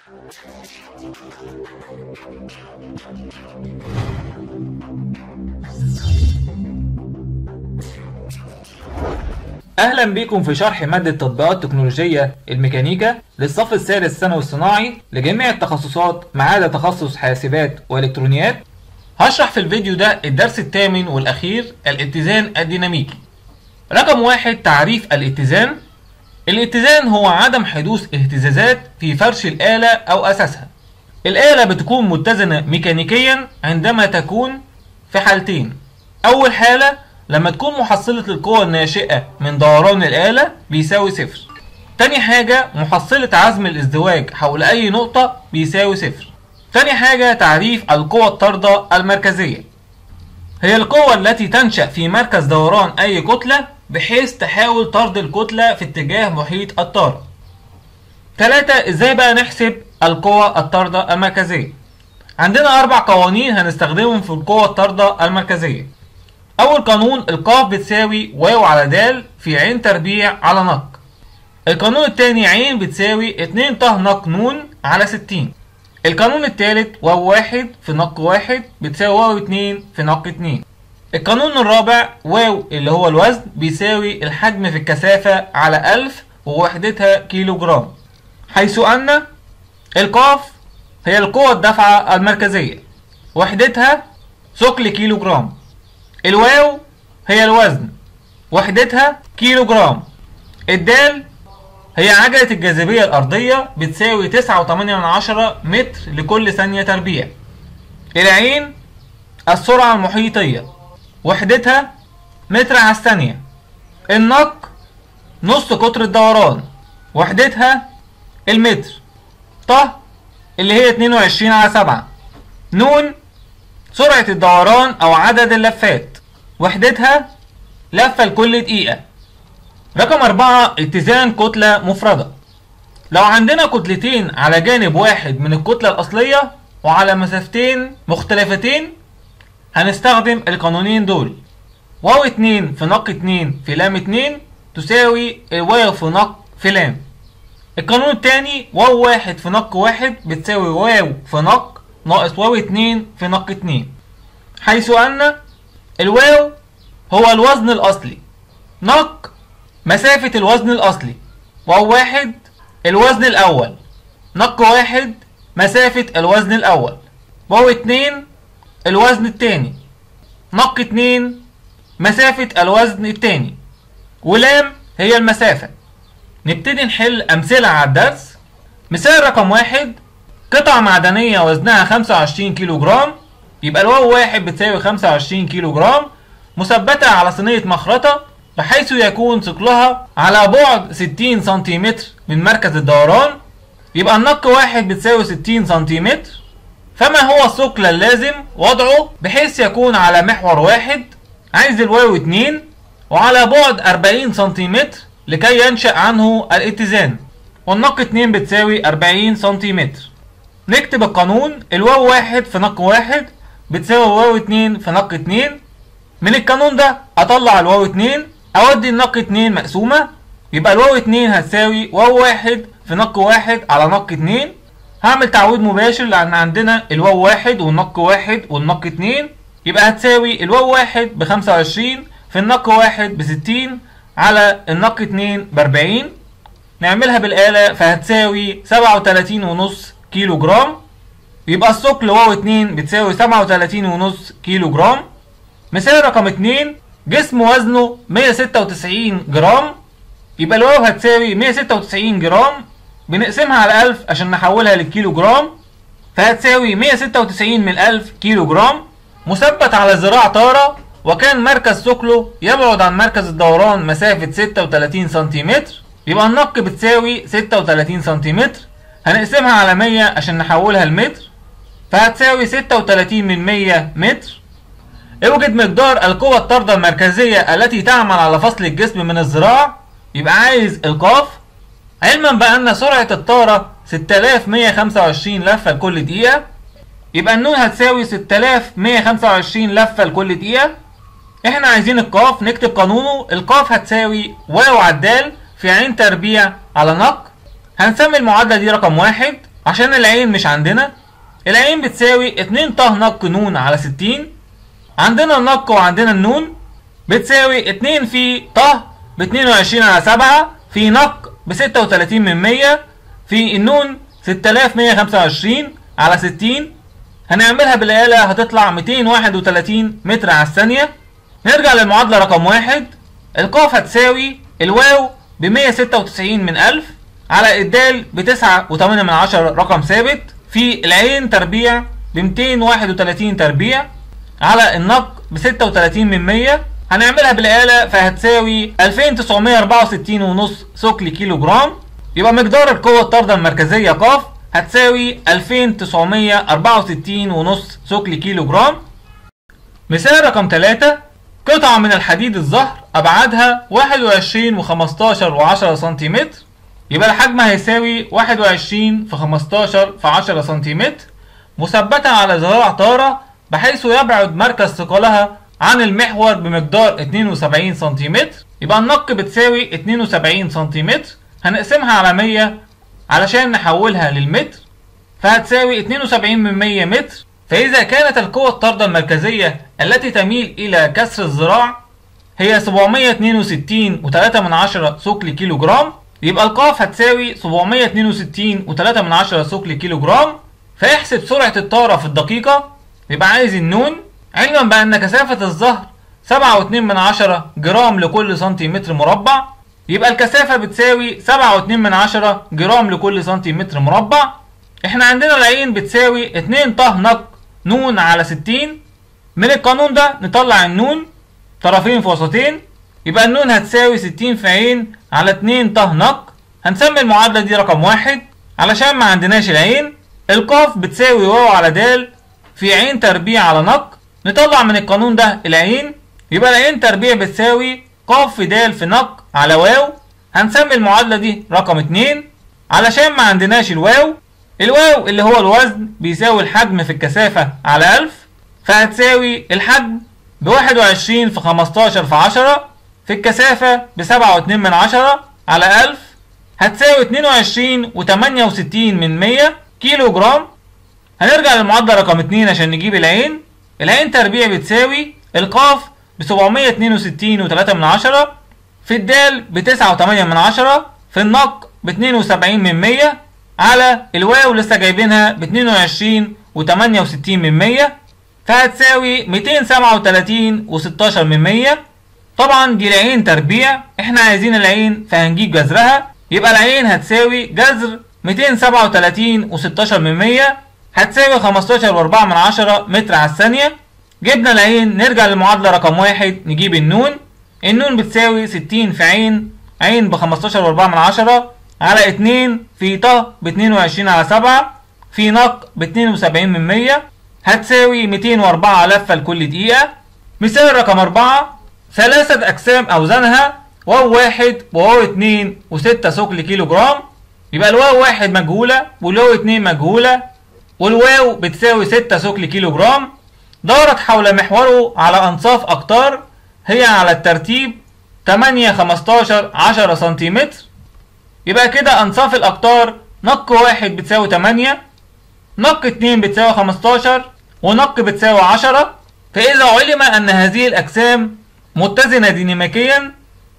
اهلا بيكم في شرح مادة تطبيقات تكنولوجية الميكانيكا للصف الثالث ثانوي الصناعي لجميع التخصصات ما عدا تخصص حاسبات والكترونيات هشرح في الفيديو ده الدرس الثامن والاخير الاتزان الديناميكي رقم واحد تعريف الاتزان الاتزان هو عدم حدوث اهتزازات في فرش الآلة أو أساسها الآلة بتكون متزنة ميكانيكيا عندما تكون في حالتين أول حالة لما تكون محصلة القوة الناشئة من دوران الآلة بيساوي صفر تاني حاجة محصلة عزم الازدواج حول أي نقطة بيساوي صفر تاني حاجة تعريف القوة الطاردة المركزية هي القوة التي تنشأ في مركز دوران أي كتلة بحيث تحاول طرد الكتلة في اتجاه محيط الطارد تلاتة ازاي بقى نحسب القوة الطاردة المركزية عندنا أربع قوانين هنستخدمهم في القوة الطاردة المركزية أول قانون القاف بتساوي واو على د في عين تربيع على نق القانون التاني عين بتساوي اتنين ط نق ن على ستين القانون التالت واو واحد في نق واحد بتساوي واو اتنين في نق اتنين القانون الرابع واو اللي هو الوزن بيساوي الحجم في الكثافة على ألف ووحدتها كيلو جرام حيث أن القاف هي القوة الدافعة المركزية وحدتها ثقل كيلو جرام الواو هي الوزن وحدتها كيلو جرام الدال هي عجلة الجاذبية الأرضية بتساوي تسعة وتمانية من عشرة متر لكل ثانية تربيع العين السرعة المحيطية وحدتها متر على الثانية النق نص قطر الدوران وحدتها المتر ط اللي هي 22 على 7 ن سرعة الدوران أو عدد اللفات وحدتها لفة لكل دقيقة رقم أربعة اتزان كتلة مفردة لو عندنا كتلتين على جانب واحد من الكتلة الأصلية وعلى مسافتين مختلفتين هنستخدم القانونين دول واو اتنين في نق اتنين في لام اتنين تساوي الواو في نق في لام القانون التاني واو واحد في نق واحد بتساوي واو في نق ناقص واو اتنين في نق اتنين حيث أن الواو هو الوزن الأصلي نق مسافة الوزن الأصلي واو واحد الوزن الأول نق واحد مسافة الوزن الأول واو اتنين الوزن التاني نق اتنين مسافة الوزن التاني ولام هي المسافة نبتدي نحل أمثلة على الدرس مثال رقم واحد قطعة معدنية وزنها 25 كيلو جرام يبقى الواو واحد بتساوي 25 كيلو جرام مثبتة على صينية مخرطة بحيث يكون ثقلها على بعد 60 سنتيمتر من مركز الدوران يبقى النق واحد بتساوي 60 سنتيمتر فما هو الثقل اللازم وضعه بحيث يكون على محور واحد عايز الواو اتنين وعلى بعد 40 سنتيمتر لكي ينشأ عنه الاتزان والنق اتنين بتساوي 40 سنتيمتر نكتب القانون الواو واحد في نق واحد بتساوي واو اتنين في نق اتنين من القانون ده اطلع الواو اتنين اودي النق اتنين مقسومة يبقى الواو اتنين هتساوي واو واحد في نق واحد على نق اتنين هعمل تعويض مباشر لان عندنا الواو واحد والنق واحد والنق اتنين يبقى هتساوي الواو واحد بخمسة وعشرين في النق واحد بستين على النق اتنين باربعين نعملها بالآلة فهتساوي سبعة وتلاتين ونص كيلو جرام يبقى الثقل واو اتنين بتساوي سبعة وتلاتين ونص كيلو جرام مثال رقم اتنين جسم وزنه مية ستة وتسعين جرام يبقى الواو هتساوي مية ستة وتسعين جرام بنقسمها على ألف عشان نحولها للكيلو جرام فهتساوي مية ستة وتسعين من ألف كيلو جرام مثبت على ذراع طارة وكان مركز ثقله يبعد عن مركز الدوران مسافة ستة وتلاتين سنتيمتر يبقى النق بتساوي ستة وتلاتين سنتيمتر هنقسمها على مية عشان نحولها لمتر فهتساوي ستة وتلاتين من مية متر اوجد مقدار القوة الطاردة المركزية التي تعمل على فصل الجسم من الذراع يبقى عايز القاف علما بأن سرعة الطارة 6125 لفة لكل دقيقة يبقى النون هتساوي 6125 لفة لكل دقيقة احنا عايزين القاف نكتب قانونه القاف هتساوي واو على الدال في عين تربيع على نق هنسمي المعادلة دي رقم واحد عشان العين مش عندنا العين بتساوي 2 ط نق ن على 60 عندنا النق وعندنا النون بتساوي 2 في ط ب 22 على 7 في نق ب 36 من 100 في النون 6125 على 60 هنعملها بالآلة هتطلع 231 متر على الثانية نرجع للمعادلة رقم واحد القاف هتساوي الواو ب 196 من 1000 على الدال ب 9.8 من 10 رقم ثابت في العين تربيع ب 231 تربيع على النق ب 36 من 100 هنعملها بالآلة فهتساوي 2964 ونص ثقل كيلو جرام يبقى مقدار القوة الطاردة المركزية ق هتساوي 2964 ونص ثقل كيلو جرام مثال رقم 3 قطعة من الحديد الزهر أبعادها 21 و15 و10 سنتيمتر يبقى الحجم هيساوي 21 في 15 في 10 سنتيمتر مثبتة على ذراع طارة بحيث يبعد مركز ثقلها عن المحور بمقدار 72 سنتيمتر يبقى النق بتساوي 72 سنتيمتر هنقسمها على 100 علشان نحولها للمتر فهتساوي 72 من 100 متر فإذا كانت القوة الطاردة المركزية التي تميل إلى كسر الذراع هي 762 و3 من 10 ثقل كيلو جرام يبقى القاف هتساوي 762 و3 من 10 ثقل كيلو جرام فيحسب سرعة الطارة في الدقيقة يبقى عايز النون علما بأن كثافة الظهر 7.2 من 10 جرام لكل سنتيمتر مربع يبقى الكثافة بتساوي 7.2 من 10 جرام لكل سنتيمتر مربع احنا عندنا العين بتساوي 2 ط نق ن على 60 من القانون ده نطلع النون طرفين في وسطين يبقى النون هتساوي 60 في عين على 2 ط نق هنسمي المعادلة دي رقم واحد علشان ما عندناش العين القاف بتساوي واو على د في عين تربيع على نق نطلع من القانون ده العين يبقى العين تربيع بتساوي ق في د في نق على واو هنسمي المعادلة دي رقم اتنين علشان ما عندناش الواو الواو اللي هو الوزن بيساوي الحجم في الكثافة على ألف فهتساوي الحجم بواحد وعشرين في خمستاشر في عشرة في الكثافة بسبعة واتنين من عشرة على ألف هتساوي اتنين وعشرين وتمانية وستين من مية كيلو جرام هنرجع للمعادلة رقم اتنين عشان نجيب العين العين تربيع بتساوي القاف بسبعمية اتنين وستين وتلاتة من عشرة في الدال بتسعة وتمانية من عشرة في النق باتنين وسبعين من مية على الواو لسه جايبينها باتنين وعشرين وتمانية وستين من مية فهتساوي ميتين سبعة وتلاتين وستاشر من مية طبعا دي العين تربيع احنا عايزين العين فهنجيب جذرها يبقى العين هتساوي جذر ميتين سبعة وتلاتين وستاشر من مية هتساوي خمستاشر واربعة من عشرة متر على الثانية جبنا العين نرجع للمعادلة رقم واحد نجيب النون النون بتساوي ستين في عين عين بخمستاشر واربعة من عشرة على اتنين في ط باتنين وعشرين على سبعة في نق باتنين وسبعين من مية هتساوي ميتين واربعة لفة لكل دقيقة مثال رقم أربعة ثلاثة أجسام أوزانها واو واحد وواو اتنين وستة ثقل كيلو جرام يبقى الواو واحد مجهولة والواو اتنين مجهولة والواو بتساوي ستة ثقل كيلو جرام دارت حول محوره على أنصاف أقطار هي على الترتيب 8 15 10 سنتيمتر يبقى كده أنصاف الأقطار نق واحد بتساوي 8 نق اتنين بتساوي 15 ونق بتساوي 10 فإذا علم أن هذه الأجسام متزنة ديناميكيا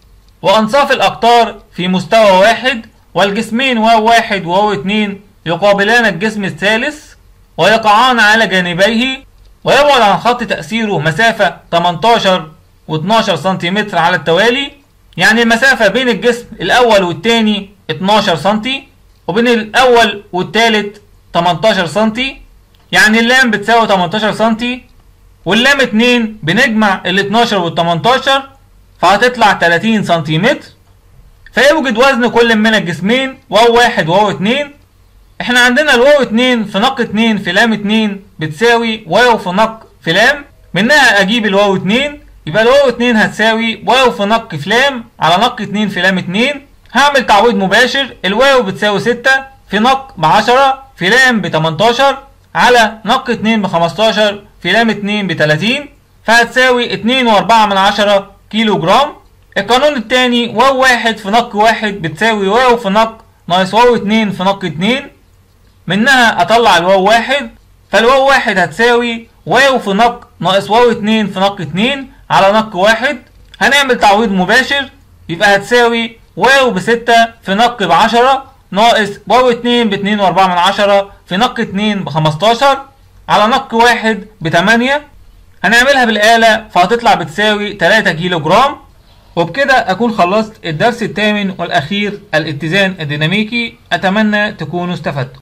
وأنصاف الأقطار في مستوى واحد والجسمين واو واحد وواو اتنين يقابلان الجسم الثالث ويقعان على جانبيه ويبعد عن خط تأثيره مسافة 18 و12 سنتيمتر على التوالي يعني المسافة بين الجسم الأول والتاني 12 سنتي وبين الأول والتالت 18 سنتي يعني اللام بتساوي 18 سنتي واللام 2 بنجمع ال 12 وال 18 فهتطلع 30 سنتيمتر فيوجد وزن كل من الجسمين واو واحد وواو اتنين احنا عندنا الواو اتنين في نق اتنين في لام اتنين بتساوي واو في نق في لام منها اجيب الواو اتنين يبقى الواو اتنين هتساوي واو في نق في لام على نق اتنين في لام اتنين هعمل تعويض مباشر الواو بتساوي ستة في نق بعشرة في لام بتمنتاشر على نق اتنين بخمستاشر في لام اتنين بتلاتين فهتساوي اتنين واربعة من عشرة كيلو جرام القانون التاني واو واحد في نق واحد بتساوي واو في نق ناقص واو اتنين في نق اتنين منها اطلع الواو واحد فالواو واحد هتساوي واو في نق ناقص واو اتنين في نق اتنين على نق واحد هنعمل تعويض مباشر يبقى هتساوي واو بستة في نق بعشرة ناقص واو اتنين باتنين واربعة من عشرة في نق اتنين بخمستاشر على نق واحد بتمانية هنعملها بالآلة فهتطلع بتساوي تلاتة كيلو جرام وبكده أكون خلصت الدرس الثامن والأخير الاتزان الديناميكي أتمنى تكونوا استفدتوا